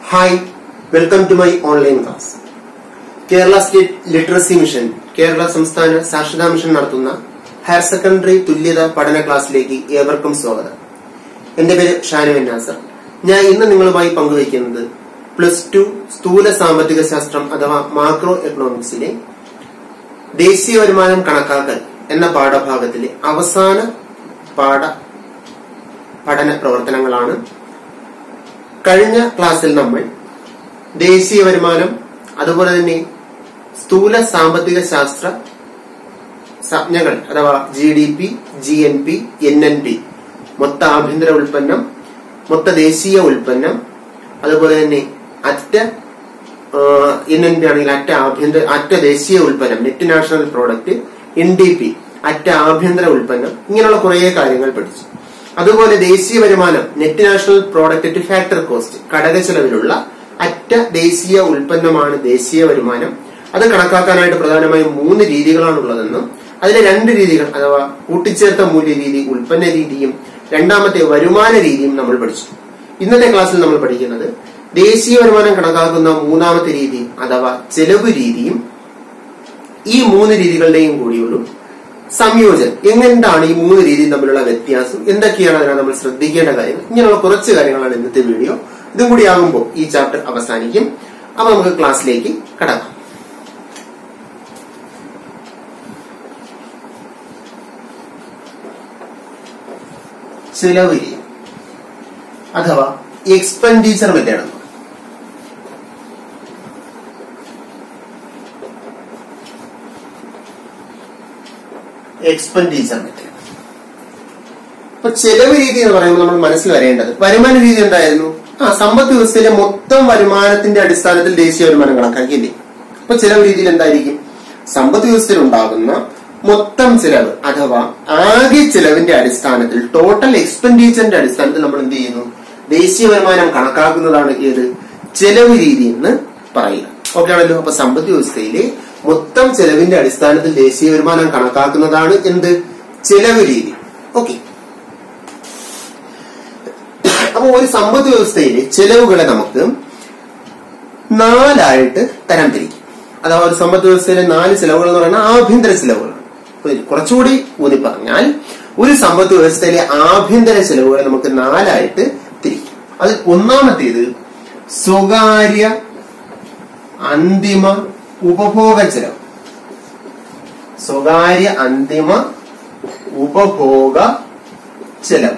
Hi welcome to my online class Kerala state literacy mission Kerala സംസ്ഥാന സാക്ഷരതാ mission നടത്തുന്ന higher secondary തുല്യത പഠന ക്ലാസ്സിലേക്ക് ഏവർക്കും സ്വാഗതം എന്റെ പേര് ഷാനു നാസർ ഞാൻ ഇന്ന് നിങ്ങളുമായി പങ്കുവയ്ക്കുന്നത് പ്ലസ് ടു സ്ഥൂല സാമ്പത്തിക ശാസ്ത്രം അഥവാ മാക്രോ എക്കണോമിക്സിലെ ദേശീയ വരുമാനം കണക്കാക്കൽ എന്ന പാഠഭാഗത്തിലെ അവസാന പാഠ പഠന പ്രവർത്തനങ്ങളാണ് കഴിഞ്ഞ ക്ലാസ്സിൽ നമ്മൾ ദേശീയ വരുമാനം അതുപോലെ തന്നെ സ്ഥൂല സാമ്പത്തിക ശാസ്ത്ര സംജ്ഞകൾ അഥവാ G D P G N P N N P മൊത്ത ആഭ്യന്തര ഉൽപ്പന്നം മൊത്ത ദേശീയ ഉൽപ്പന്നം അതുപോലെ തന്നെ അറ്റ എൻ എൻ പി ആണെങ്കിൽ അറ്റ ആഭ്യന്തര അറ്റ ദേശീയ ഉൽപ്പന്നം net national product N D P അറ്റ ആഭ്യന്തര ഉൽപ്പന്നം ഇങ്ങനെയുള്ള കുറേ കാര്യങ്ങൾ പഠിച്ചു അതുപോലെ ദേശീയ വരുമാനം net national product to factor cost ഘടക ചെലവിലുള്ള അറ്റ ദേശീയ ഉൽപ്പന്നമാണ് ദേശീയ വരുമാനം അത് കണക്കാക്കാനായിട്ട് പ്രധാനമായും മൂന്ന് രീതികളാണുള്ളതെന്നും അതിലെ രണ്ട് രീതികൾ അഥവാ കൂട്ടിച്ചേർത്ത മൂല്യ രീതി ഉൽപ്പന്ന രീതിയും രണ്ടാമത്തെ വരുമാന രീതിയും നമ്മൾ പഠിച്ചു ഇന്നത്തെ ക്ലാസ്സിൽ നമ്മൾ പഠിക്കുന്നത് ദേശീയ വരുമാനം കണക്കാക്കുന്ന മൂന്നാമത്തെ രീതി അഥവാ ചെലവ് രീതിയും ഈ മൂന്ന് രീതികളുടെയും കൂടിയുള്ളൂ സംയോജനം എങ്ങനെയാണ് ഈ മൂന്ന് രീതിയും തമ്മിലുള്ള വ്യത്യാസം എന്തൊക്കെയാണ് അതിനകത്ത് നമ്മൾ ശ്രദ്ധിക്കേണ്ട കാര്യങ്ങൾ ഇങ്ങനെയുള്ള കുറച്ച് കാര്യങ്ങളാണ് ഇന്നത്തെ വീഡിയോ ഇതും കൂടി ആകുമ്പോൾ ഈ ചാപ്റ്റർ അവസാനിക്കും അപ്പൊ നമുക്ക് ക്ലാസ്സിലേക്ക് കടക്കാം ചെലവ് രീതി അഥവാ എക്സ്പെൻഡിച്ചർ മെത്തേഡ് എന്ന് എക്സ്പെൻഡിച്ചർ മെത്തേഡ് അപ്പൊ ചെലവ് രീതി എന്ന് പറയുമ്പോൾ നമ്മൾ മനസ്സിൽ വരേണ്ടത് വരുമാന രീതി എന്തായിരുന്നു ആ സമ്പദ് വ്യവസ്ഥയിലെ മൊത്തം വരുമാനത്തിന്റെ അടിസ്ഥാനത്തിൽ ദേശീയ വരുമാനം കണക്കാക്കിയില്ലേ അപ്പൊ ചെലവ് രീതിയിൽ എന്തായിരിക്കും സമ്പദ് വ്യവസ്ഥയിൽ ഉണ്ടാകുന്ന മൊത്തം ചെലവ് അഥവാ ആകെ ചെലവിന്റെ അടിസ്ഥാനത്തിൽ ടോട്ടൽ എക്സ്പെൻഡിച്ചറിന്റെ അടിസ്ഥാനത്തിൽ നമ്മൾ എന്ത് ചെയ്യുന്നു ദേശീയ വരുമാനം കണക്കാക്കുന്നതാണ് ഏത് ചെലവ് രീതി എന്ന് പറയുക ഓക്കെ ആണല്ലോ അപ്പൊ സമ്പദ് വ്യവസ്ഥയിലെ മൊത്തം ചെലവിന്റെ അടിസ്ഥാനത്തിൽ ദേശീയ വരുമാനം കണക്കാക്കുന്നതാണ് എന്ത് ചെലവ് രീതി ഓക്കെ അപ്പൊ ഒരു സമ്പദ് വ്യവസ്ഥയിലെ ചെലവുകളെ നമുക്ക് നാലായിട്ട് തരം തിരിക്കും അഥവാ ഒരു സമ്പദ് വ്യവസ്ഥയിലെ നാല് ചെലവുകൾ എന്ന് പറയുന്നത് ആഭ്യന്തര ചെലവുകളാണ് കുറച്ചുകൂടി ഊന്നി പറഞ്ഞാൽ ഒരു സമ്പദ് വ്യവസ്ഥയിലെ ആഭ്യന്തര ചെലവുകളെ നമുക്ക് നാലായിട്ട് തിരിക്കും അതിൽ ഒന്നാമത്തേത് സ്വകാര്യ അന്തിമ ഉപഭോഗ ചെലവ് സ്വകാര്യ അന്തിമ ഉപഭോഗ ചെലവ്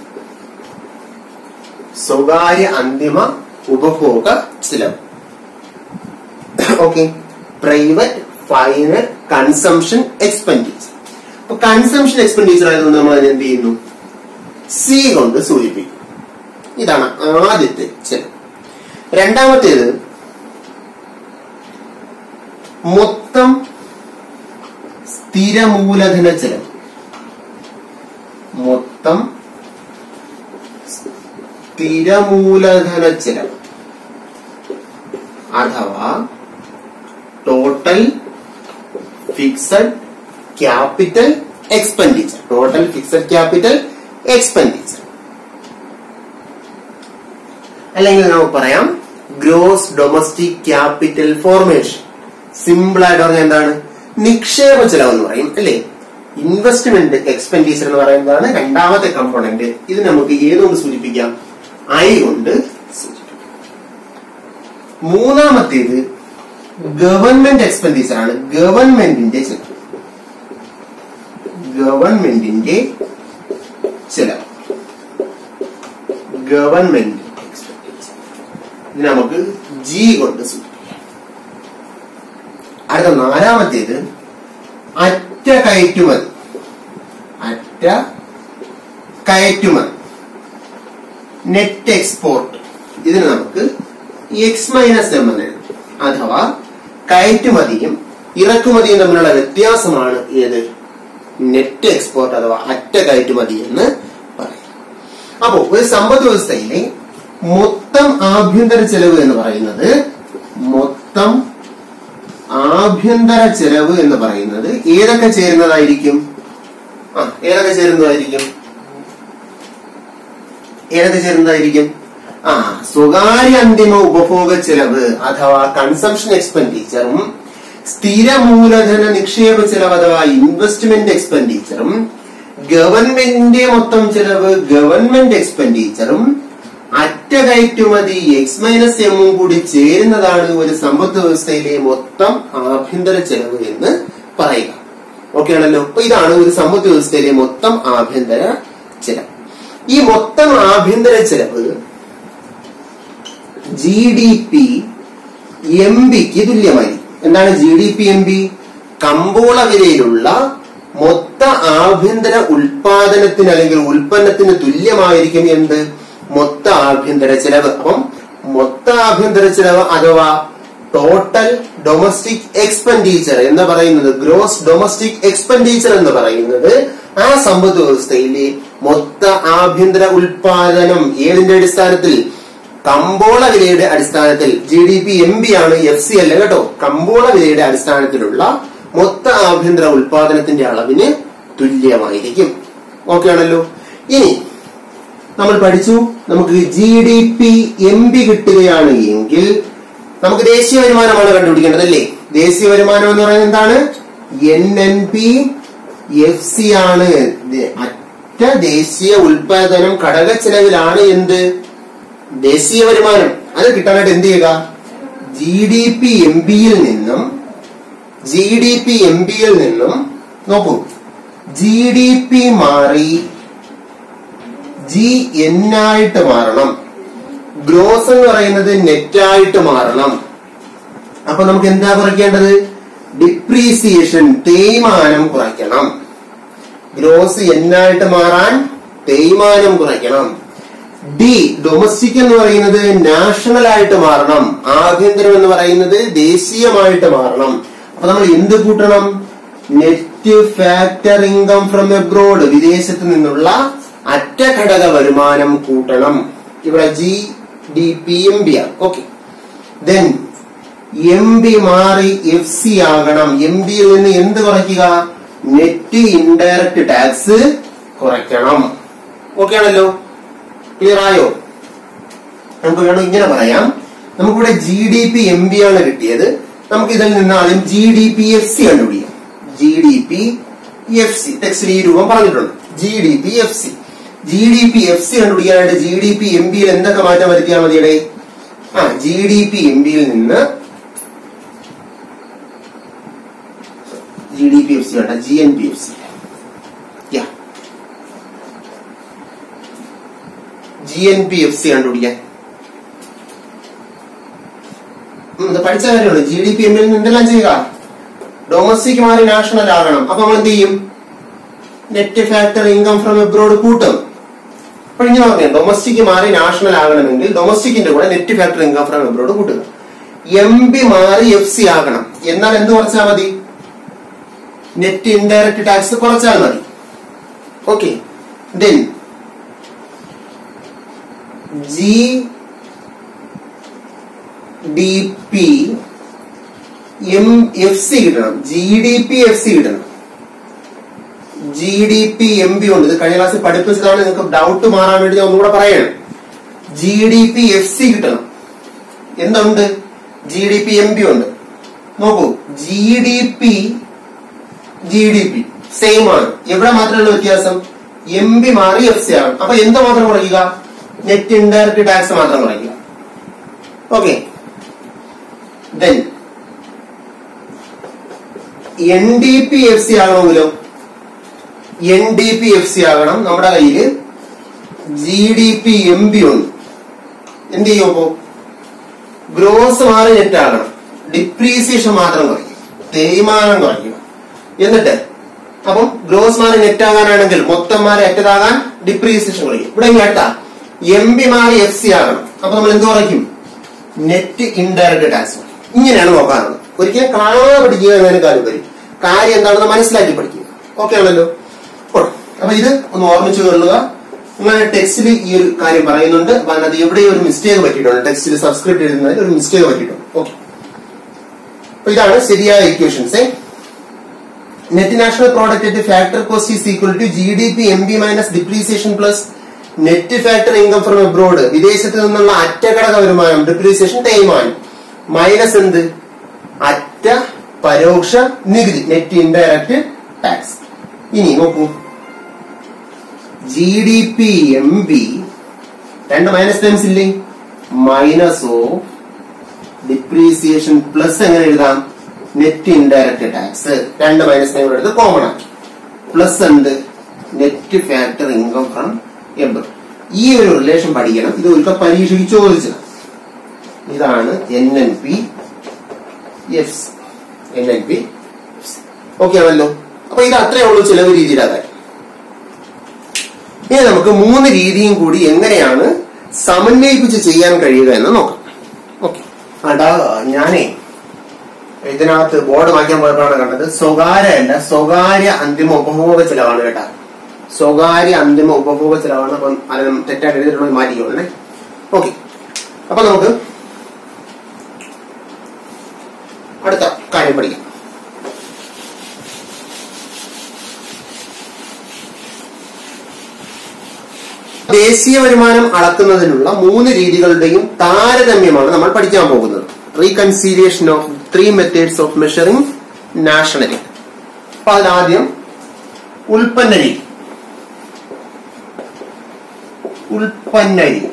സ്വകാര്യ അന്തിമ ഉപഭോഗ ചെലവ് okay private final consumption expenditure അപ്പൊ കൺസംഷൻ എക്സ്പെൻഡിച്ചർ ആയതുകൊണ്ട് നമ്മൾ അതിനെ എന്ത് ചെയ്യുന്നു സി കൊണ്ട് സൂചിപ്പിക്കും ഇതാണ് ആദ്യത്തെ ചെലവ് രണ്ടാമത്തേത് മൊത്തം സ്ഥിരമൂലധന ചെലവ് മൊത്തം സ്ഥിരമൂലധന ചെലവ് അഥവാ total fixed capital expenditure total fixed capital expenditure അല്ലെങ്കിൽ നമുക്ക് പറയാം gross domestic capital formation simple ആയിട്ട് പറഞ്ഞാൽ എന്താണ് നിക്ഷേപ ചെലവ് എന്ന് പറയും അല്ലേ ഇൻവെസ്റ്റ്മെന്റ് എക്സ്പെൻഡിച്ചർ എന്ന് പറയുന്നതാണ് രണ്ടാമത്തെ കമ്പോണന്റ് ഇത് നമുക്ക് ഏതുകൊണ്ട് സൂചിപ്പിക്കാം ഐ കൊണ്ട് സൂചിപ്പിക്കാം മൂന്നാമത്തേത് ഗവൺമെന്റ് എക്സ്പെൻഡിച്ചർ ആണ് ഗവൺമെന്റിന്റെ ചെലവ് ഗവൺമെന്റിന്റെ ചെലവ് ഗവൺമെന്റ് എക്സ്പെൻഡിച്ചർ ഇത് നമുക്ക് ജി കൊണ്ട് സൂചിപ്പിക്കാം അടുത്ത നാലാമത്തേത് അറ്റ കയറ്റുമതി അറ്റ കയറ്റുമതി നെറ്റ് എക്സ്പോർട്ട് ഇതിന് നമുക്ക് എക്സ് മൈനസ് എം എന്ന് എഴുതും അഥവാ കയറ്റുമതിയും ഇറക്കുമതിയും തമ്മിലുള്ള വ്യത്യാസമാണ് ഏത് നെറ്റ് എക്സ്പോർട്ട് അഥവാ അറ്റ കയറ്റുമതി എന്ന് പറയും അപ്പോ ഒരു സമ്പദ് വ്യവസ്ഥയിലെ മൊത്തം ആഭ്യന്തര ചെലവ് എന്ന് പറയുന്നത് മൊത്തം ആഭ്യന്തര ചെലവ് എന്ന് പറയുന്നത് ഏതൊക്കെ ചേരുന്നതായിരിക്കും ആ ഏതൊക്കെ ചേരുന്നതായിരിക്കും ഏതൊക്കെ ചേരുന്നതായിരിക്കും ആ സ്വകാര്യ അന്തിമ ഉപഭോഗ ചെലവ് അഥവാ കൺസംഷൻ എക്സ്പെൻഡിച്ചറും സ്ഥിര മൂലധന നിക്ഷേപ ചെലവ് അഥവാ ഇൻവെസ്റ്റ്മെന്റ് എക്സ്പെൻഡിച്ചറും ഗവൺമെന്റിന്റെ മൊത്തം ചെലവ് ഗവൺമെന്റ് എക്സ്പെൻഡിച്ചറും അറ്റ കയറ്റുമതി എക്സ് മൈനസ് എമ്മും കൂടി ചേരുന്നതാണ് ഒരു സമ്പദ് വ്യവസ്ഥയിലെ മൊത്തം ആഭ്യന്തര ചെലവ് എന്ന് പറയുക ഓക്കെ ആണല്ലോ അപ്പൊ ഇതാണ് ഒരു സമ്പദ് വ്യവസ്ഥയിലെ മൊത്തം ആഭ്യന്തര ചെലവ് ഈ മൊത്തം ആഭ്യന്തര ചെലവ് ജി ഡി പി എം ബിക്ക് തുല്യമായിരിക്കും എന്താണ് G D P M B കമ്പോള വിലയിലുള്ള മൊത്ത ആഭ്യന്തര ഉൽപാദനത്തിന് അല്ലെങ്കിൽ ഉൽപ്പന്നത്തിന് തുല്യമായിരിക്കും എന്ത് മൊത്ത ആഭ്യന്തര ചെലവ് അപ്പം മൊത്ത ആഭ്യന്തര ചെലവ് അഥവാ ടോട്ടൽ ഡൊമസ്റ്റിക് എക്സ്പെൻഡിച്ചർ എന്ന് പറയുന്നത് ഗ്രോസ് ഡൊമസ്റ്റിക് എക്സ്പെൻഡിച്ചർ എന്ന് പറയുന്നത് ആ സമ്പദ് വ്യവസ്ഥയിലെ മൊത്ത ആഭ്യന്തര ഉൽപാദനം ഏതിന്റെ അടിസ്ഥാനത്തിൽ കമ്പോള വിലയുടെ അടിസ്ഥാനത്തിൽ G D P M B ആണ് എഫ് സി അല്ല കേട്ടോ കമ്പോള വിലയുടെ അടിസ്ഥാനത്തിലുള്ള മൊത്ത ആഭ്യന്തര ഉൽപാദനത്തിന്റെ അളവിന് തുല്യമായിരിക്കും ഓക്കെ ആണല്ലോ ഇനി നമ്മൾ പഠിച്ചു നമുക്ക് G D P M B കിട്ടുകയാണ് എങ്കിൽ നമുക്ക് ദേശീയ വരുമാനമാണ് കണ്ടുപിടിക്കേണ്ടത് അല്ലേ ദേശീയ വരുമാനം എന്ന് പറയുന്നത് എന്താണ് N N P F C ആണ് ദേ- അറ്റ ദേശീയ ഉൽപാദനം ഘടക ചെലവിലാണ് എന്ത് ദേശീയ വരുമാനം അത് കിട്ടാനായിട്ട് എന്ത് ചെയ്യുക ജി ഡി പി എം ബിയിൽ നിന്നും ജി ഡി പി എം ബിയിൽ നിന്നും നോക്കൂ ജി ഡി പി മാറി ജി എൻ ആയിട്ട് മാറണം ഗ്രോസ് എന്ന് പറയുന്നത് നെറ്റ് ആയിട്ട് മാറണം അപ്പൊ നമുക്ക് എന്താ കുറയ്ക്കേണ്ടത് ഡിപ്രീസിയേഷൻ തേയ്മാനം കുറയ്ക്കണം ഗ്രോസ് എൻ ആയിട്ട് മാറാൻ തേയ്മാനം കുറയ്ക്കണം ഡി ഡൊമസ്റ്റിക് എന്ന് പറയുന്നത് നാഷണൽ ആയിട്ട് മാറണം ആഭ്യന്തരം എന്ന് പറയുന്നത് ദേശീയമായിട്ട് മാറണം അപ്പൊ നമ്മൾ എന്ത് കൂട്ടണം net factor income from abroad വിദേശത്ത് നിന്നുള്ള അറ്റ ഘടക വരുമാനം കൂട്ടണം ഇവിടെ G D P M B ആണ് ഓക്കെ ദെൻ എം ബി മാറി എഫ് സി ആകണം എം ബിയിൽ നിന്ന് എന്ത് കുറയ്ക്കുക നെറ്റ് ഇൻഡയറക്ട് ടാക്സ് കുറയ്ക്കണം ഓക്കെ ആണല്ലോ ക്ലിയർ ആയോ നമുക്ക് വേണം ഇങ്ങനെ പറയാം നമുക്കിവിടെ G D P M B ആണ് കിട്ടിയത് നമുക്ക് ഇതിൽ നിന്ന് ആദ്യം G D P F C കണ്ടുപിടിക്കാം G D P F C ടെക്സ്റ്റിൽ ഈ രൂപം പറഞ്ഞിട്ടുണ്ട് G D P F C G D P F C കണ്ടുപിടിക്കാനായിട്ട് ജി ഡി പി എം ബിയിൽ എന്തൊക്കെ മാറ്റം വരുത്തിയാൽ മതിയുടെ ആ ജി ഡി പി എം ബിയിൽ നിന്ന് G D P F C വേണ്ട G N P F C യാ G N P F C കണ്ടുപിടിക്കാൻ ഉം, ഇത് പഠിച്ച കാര്യമാണ് ജി ഡി പി എമ്മിൽ നിന്ന് എന്തെല്ലാം ചെയ്യുക ഡൊമസ്റ്റിക് മാറി നാഷണൽ ആകണം അപ്പൊ നമ്മൾ എന്ത് ചെയ്യും net factor income from abroad കൂട്ടും അപ്പൊ ഇങ്ങനെ പറഞ്ഞു ഡൊമസ്റ്റിക് മാറി നാഷണൽ ആകണമെങ്കിൽ ഡൊമസ്റ്റിക്കിന്റെ കൂടെ net factor income from abroad കൂട്ടുക എം ബി മാറി എഫ് സി ആകണം എന്നാൽ എന്ത് കുറച്ചാൽ മതി നെറ്റ് ഇൻഡയറക്ട് ടാക്സ് കുറച്ചാൽ മതി okay then G D P M F C കിട്ടണം G D P F C കിട്ടണം G D P M B ഉണ്ട് ഇത് കഴിഞ്ഞ ക്ലാസ്സിൽ പഠിപ്പിച്ചതാണ് നിങ്ങൾക്ക് ഡൗട്ട് മാറാൻ വേണ്ടി ഞാൻ ഒന്നുകൂടെ പറയണം G D P F C കിട്ടണം എന്തുണ്ട് G D P M B ഉണ്ട് നോക്കൂ G D P G D P same ആണ് എവിടെ മാത്രമുള്ള വ്യത്യാസം എം ബി മാറി എഫ് സി ആണ് അപ്പൊ എന്ത് മാത്രം കുറയ്ക്കുക നെറ്റ് ഇൻഡയറക്ട് ടാക്സ് മാത്രം കുറയ്ക്കുക okay then N D P F C ആകണമെങ്കിലോ N D P F C ആകണം നമ്മുടെ കയ്യില് G D P M B ഉണ്ട് എന്ത് ചെയ്യും അപ്പോ ഗ്രോസ് മാറി നെറ്റ് ആകണം ഡിപ്രീസിയേഷൻ മാത്രം കുറയ്ക്കും തേയ്മാനം കുറയ്ക്കുക എന്നിട്ട് അപ്പം ഗ്രോസ് മാറി നെറ്റ് ആകാനാണെങ്കിൽ മൊത്തം മാറി അറ്റതാകാൻ ഡിപ്രീസിയേഷൻ കുറയ്ക്കും ഇവിടെ കേട്ടാ എം ബി മാറി എഫ് സി ആകണം അപ്പൊ നമ്മൾ എന്ത് കുറയ്ക്കും നെറ്റ് ഇൻഡയറക്ട് ടാക്സ് ഇങ്ങനെയാണ് നോക്കാറുള്ളത് ഒരിക്കലും കാണാതെ പഠിക്കുക എന്നതിന് കാര്യം വരും കാര്യം എന്താണെന്ന് മനസ്സിലാക്കി പഠിക്കുക ഓക്കെ ആണല്ലോ പോട്ടെ. അപ്പൊ ഇത് ഒന്ന് ഓർമ്മിച്ചു കൊള്ളുക നിങ്ങളുടെ ടെക്സ്റ്റിൽ ഈ ഒരു കാര്യം പറയുന്നുണ്ട് അപ്പൊ അതിനകത്ത് എവിടെയും ഒരു മിസ്റ്റേക്ക് പറ്റിയിട്ടുണ്ട് ടെക്സ്റ്റിൽ സബ്സ്ക്രിപ്റ്റ് എഴുതുന്നതിൽ ഒരു മിസ്റ്റേക്ക് പറ്റിയിട്ടുണ്ട് ഓക്കെ അപ്പൊ ഇതാണ് ശരിയായ equations net national product at factor cost is equal to G D P M B minus depreciation plus net factor income from abroad വിദേശത്ത് നിന്നുള്ള അറ്റഘടക വരുമാനം ഡിപ്രീസിയേഷൻ തേയ്മാനം മൈനസ് എന്ത് അറ്റ പരോക്ഷ നികുതി നെറ്റ് ഇൻഡയറക്റ്റ് ടാക്സ് ഇനി നോക്കൂ G D P M B രണ്ട് മൈനസ് ടൈംസ് ഇല്ലേ മൈനസ് ഓഫ് ഡിപ്രീസിയേഷൻ പ്ലസ് എങ്ങനെ എഴുതാം നെറ്റ് ഇൻഡയറക്റ്റ് ടാക്സ് രണ്ട് മൈനസ് ടൈം എടുത്ത് കോമൺ ആക്കി പ്ലസ് എന്ത് നെറ്റ് ഫാക്ടർ ഇൻകം ഫ്രം എബ് ഈ ഒരു റിലേഷൻ പഠിക്കണം ഇത് ഒരിക്കൽ പരീക്ഷയ്ക്ക് ചോദിച്ചത് ഇതാണ് N N P F N N P okay ആണല്ലോ അപ്പൊ ഇത് അത്രേ ഉള്ളൂ ചിലവ് രീതിയുടെ കാര്യം ഇനി നമുക്ക് മൂന്ന് രീതിയും കൂടി എങ്ങനെയാണ് സമന്വയിപ്പിച്ച് ചെയ്യാൻ കഴിയുക എന്ന് നോക്കാം ഓക്കെ അടാ ഞാനേ ഇതിനകത്ത് ബോർഡ് മാറ്റാൻ പോയപ്പോഴാണ് കണ്ടത് സ്വകാര്യ അല്ല സ്വകാര്യ അന്തിമ ഉപഭോഗ ചെലവാണ് കേട്ടാ സ്വകാര്യ അന്തിമ ഉപഭോഗ ചെലവാണ് അപ്പം അത് തെറ്റായിട്ട് എഴുതിയിട്ടുണ്ടെങ്കിൽ മാറ്റിക്കോളണേ ഓക്കെ അപ്പൊ നമുക്ക് അടുത്ത കാര്യം പഠിക്കാം ദേശീയ വരുമാനം അളക്കുന്നതിനുള്ള മൂന്ന് രീതികളുടെയും താരതമ്യമാണ് നമ്മൾ പഠിക്കാൻ പോകുന്നത് reconciliation of three methods of measuring national അപ്പൊ അതിനാദ്യം ഉൽപ്പന്ന രീതി ഉൽപ്പന്ന രീതി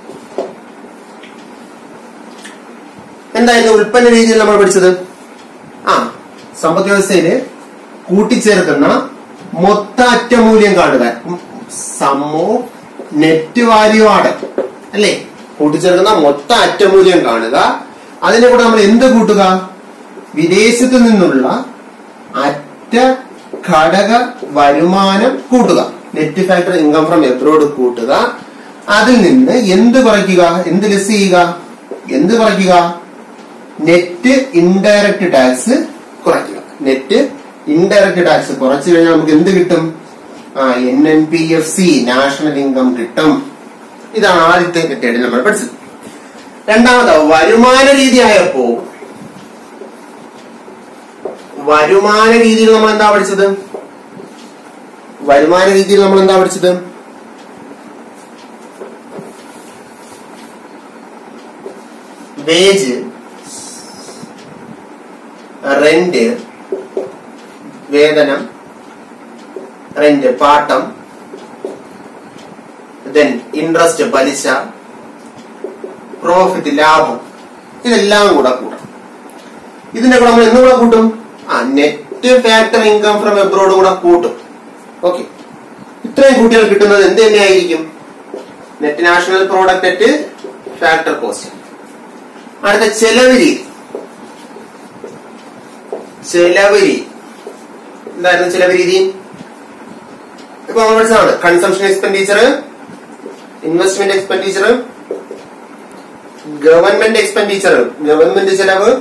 എന്തായിരുന്നു ഉൽപ്പന്ന രീതിയിൽ നമ്മൾ പഠിച്ചത് ആ സമ്പദ് വ്യവസ്ഥയില് കൂട്ടിച്ചേർക്കുന്ന മൊത്ത അറ്റമൂല്യം കാണുക സമ്മോ നെറ്റ് വാല്യൂ ആണ് അല്ലേ കൂട്ടിച്ചേർക്കുന്ന മൊത്ത അറ്റമൂല്യം കാണുക അതിന്റെ കൂടെ നമ്മൾ എന്ത് കൂട്ടുക വിദേശത്ത് നിന്നുള്ള അറ്റ ഘടക വരുമാനം കൂട്ടുക net factor income from abroad കൂട്ടുക അതിൽ നിന്ന് എന്ത് കുറയ്ക്കുക എന്ത് ലെസ് ചെയ്യുക എന്ത് കുറയ്ക്കുക നെറ്റ് ഇൻഡയറക്റ്റ് ടാക്സ് കുറയ്ക്കുക നെറ്റ് ഇൻഡയറക്റ്റ് ടാക്സ് കുറച്ചു കഴിഞ്ഞാൽ നമുക്ക് എന്ത് കിട്ടും ആ N N P F C national income കിട്ടും ഇതാണ് ആദ്യത്തെ മെത്തേഡ് നമ്മൾ പഠിച്ചത് രണ്ടാമത് വരുമാന രീതി ആയപ്പോ വരുമാന രീതിയിൽ നമ്മൾ എന്താ പഠിച്ചത് വരുമാന രീതിയിൽ നമ്മൾ എന്താ പഠിച്ചത് വേജ് റെന്റ് വേതനം റെന്റ് പാട്ടം ദെൻ ഇൻട്രസ്റ്റ് പലിശ പ്രോഫിറ്റ് ലാഭം ഇതെല്ലാം കൂടെ കൂടാം ഇതിന്റെ കൂടെ നമ്മൾ എന്നും കൂടെ കൂട്ടും ആ net factor income from abroad കൂടെ കൂട്ടും ഓക്കെ ഇത്രയും കൂട്ടിയാൽ കിട്ടുന്നത് എന്ത് തന്നെയായിരിക്കും net national product net factor cost അടുത്ത ചെലവ് രീതി ചെലവ് രീതി എന്തായിരുന്നു ചെലവ് രീതി ഇപ്പൊ നമ്മൾ പഠിച്ചതാണ് consumption expenditure investment expenditure government expenditure government ചെലവ്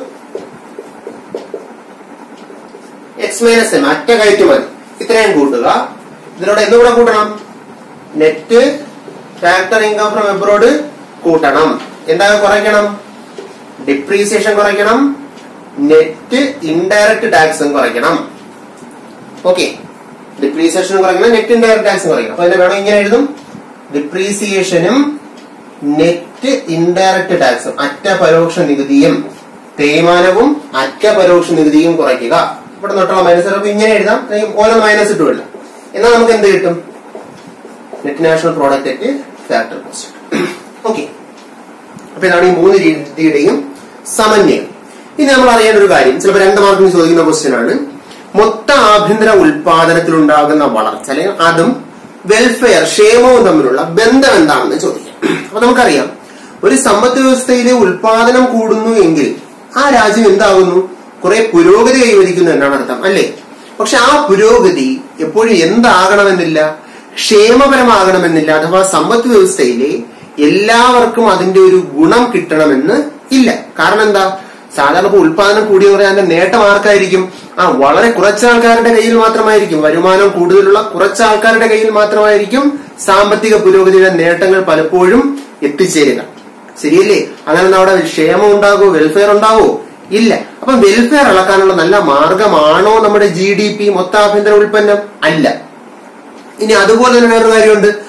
എക്സ് മൈനസ് എം അറ്റ കയറ്റുമതി ഇത്രയും കൂട്ടുക ഇതിനോട് എന്തുകൂടെ കൂട്ടണം net factor income from abroad കൂട്ടണം എന്താ കുറയ്ക്കണം ഡിപ്രീസിയേഷൻ കുറയ്ക്കണം നെറ്റ് ഇൻഡയറക്റ്റ് ടാക്സും കുറയ്ക്കണം ഓക്കെ ഡിപ്രീസിയേഷൻ കുറയ്ക്കണം നെറ്റ് ഇൻഡയറക്റ്റ് ടാക്സ് കുറയ്ക്കണം അപ്പൊ അതിന്റെ വേണം ഇങ്ങനെ എഴുതും ഡിപ്രീസിയേഷനും നെറ്റ് ഇൻഡയറക്റ്റ് ടാക്സും അറ്റ പരോക്ഷ നികുതിയും തേയ്മാനവും അറ്റ പരോക്ഷ നികുതിയും കുറയ്ക്കുക ഇവിടെ തൊട്ടുള്ള മൈനസ് അപ്പൊ ഇങ്ങനെ എഴുതാം അല്ലെങ്കിൽ ഓരോ മൈനസ് ഇട്ട് എഴുതാം എന്നാൽ നമുക്ക് എന്ത് കിട്ടും net national product at factor cost okay അപ്പൊ ഇതാണ് ഈ മൂന്ന് രീതിയുടെയും സമന്വയം ഇനി നമ്മൾ അറിയേണ്ട ഒരു കാര്യം ചിലപ്പോൾ രണ്ട് മാർക്കിന് ചോദിക്കുന്ന ക്വസ്റ്റ്യൻ ആണ് മൊത്ത ആഭ്യന്തര ഉൽപാദനത്തിൽ ഉണ്ടാകുന്ന വളർച്ച അല്ലെങ്കിൽ അതും വെൽഫെയർ ക്ഷേമവും തമ്മിലുള്ള ബന്ധം എന്താണെന്ന് ചോദിക്കാം അപ്പൊ നമുക്കറിയാം ഒരു സമ്പദ് വ്യവസ്ഥയിലെ ഉൽപാദനം കൂടുന്നു എങ്കിൽ ആ രാജ്യം എന്താകുന്നു കുറെ പുരോഗതി കൈവരിക്കുന്നു എന്നാണ് അർത്ഥം അല്ലേ പക്ഷെ ആ പുരോഗതി എപ്പോഴും എന്താകണമെന്നില്ല ക്ഷേമപരമാകണമെന്നില്ല അഥവാ സമ്പദ് വ്യവസ്ഥയിലെ എല്ലാവർക്കും അതിന്റെ ഒരു ഗുണം കിട്ടണമെന്ന് ഇല്ല കാരണം എന്താ സാധാരണ ഇപ്പൊ ഉൽപാദനം കൂടിയ പറയാൻ അതിന്റെ നേട്ടം ആർക്കായിരിക്കും ആ വളരെ കുറച്ച് ആൾക്കാരുടെ കയ്യിൽ മാത്രമായിരിക്കും വരുമാനം കൂടുതലുള്ള കുറച്ച് ആൾക്കാരുടെ കയ്യിൽ മാത്രമായിരിക്കും സാമ്പത്തിക പുരോഗതിയുടെ നേട്ടങ്ങൾ പലപ്പോഴും എത്തിച്ചേരുക ശരിയല്ലേ അങ്ങനെ അവിടെ ക്ഷേമം ഉണ്ടാകോ വെൽഫെയർ ഉണ്ടാവോ ഇല്ല അപ്പൊ വെൽഫെയർ അളക്കാനുള്ള നല്ല മാർഗമാണോ നമ്മുടെ ജി ഡി പി മൊത്താഭ്യന്തര ഉൽപ്പന്നം അല്ല ഇനി അതുപോലെ തന്നെ വേറൊരു കാര്യമുണ്ട്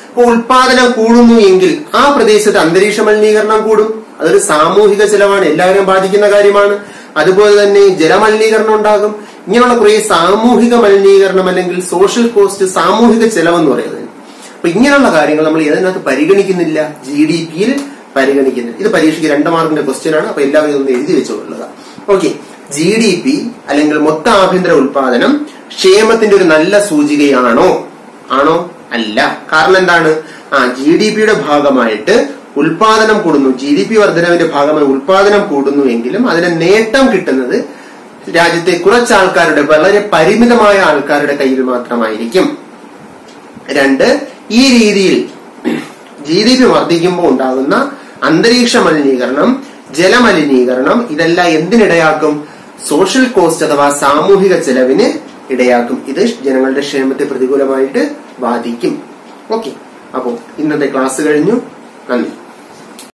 അപ്പോൾ ഉൽപാദനം കൂടുന്നു എങ്കിൽ ആ പ്രദേശത്ത് അന്തരീക്ഷ മലിനീകരണം കൂടും അതൊരു സാമൂഹിക ചെലവാണ് എല്ലാവരെയും ബാധിക്കുന്ന കാര്യമാണ് അതുപോലെ തന്നെ ജലമലിനീകരണം ഉണ്ടാകും ഇങ്ങനെയുള്ള കുറെ സാമൂഹിക മലിനീകരണം അല്ലെങ്കിൽ സോഷ്യൽ കോസ്റ്റ് സാമൂഹിക ചെലവെന്ന് പറയുന്നത് അപ്പൊ ഇങ്ങനെയുള്ള കാര്യങ്ങൾ നമ്മൾ ഏതിനകത്ത് പരിഗണിക്കുന്നില്ല ജി ഡി പിയിൽ പരിഗണിക്കുന്നില്ല ഇത് പരീക്ഷയ്ക്ക് രണ്ട് മാർക്കിന്റെ ക്വസ്റ്റ്യൻ ആണ് അപ്പൊ എല്ലാവരും ഇതൊന്ന് എഴുതി വെച്ചുകൊള്ളുക ഓക്കെ ജി ഡി പി അല്ലെങ്കിൽ മൊത്ത ആഭ്യന്തര ഉൽപാദനം ക്ഷേമത്തിന്റെ ഒരു നല്ല സൂചികയാണോ ആണോ അല്ല കാരണം എന്താണ് ആ ജി ഡി പിയുടെ ഭാഗമായിട്ട് ഉൽപാദനം കൂടുന്നു ജി ഡി പി വർധനവിന്റെ ഭാഗമായി ഉൽപാദനം കൂടുന്നു എങ്കിലും അതിന് നേട്ടം കിട്ടുന്നത് രാജ്യത്തെ കുറച്ച് ആൾക്കാരുടെ വളരെ പരിമിതമായ ആൾക്കാരുടെ കയ്യിൽ മാത്രമായിരിക്കും രണ്ട് ഈ രീതിയിൽ ജി ഡി പി വർദ്ധിക്കുമ്പോൾ ഉണ്ടാകുന്ന അന്തരീക്ഷ മലിനീകരണം ജലമലിനീകരണം ഇതെല്ലാം എന്തിനിടയാക്കും സോഷ്യൽ കോസ്റ്റ് അഥവാ സാമൂഹിക ചെലവിന് ഇടയാക്കും ഇത് ജനങ്ങളുടെ ക്ഷേമത്തെ പ്രതികൂലമായിട്ട് ബാധിക്കും ഓക്കെ അപ്പോൾ ഇന്നത്തെ ക്ലാസ് കഴിഞ്ഞു നന്ദി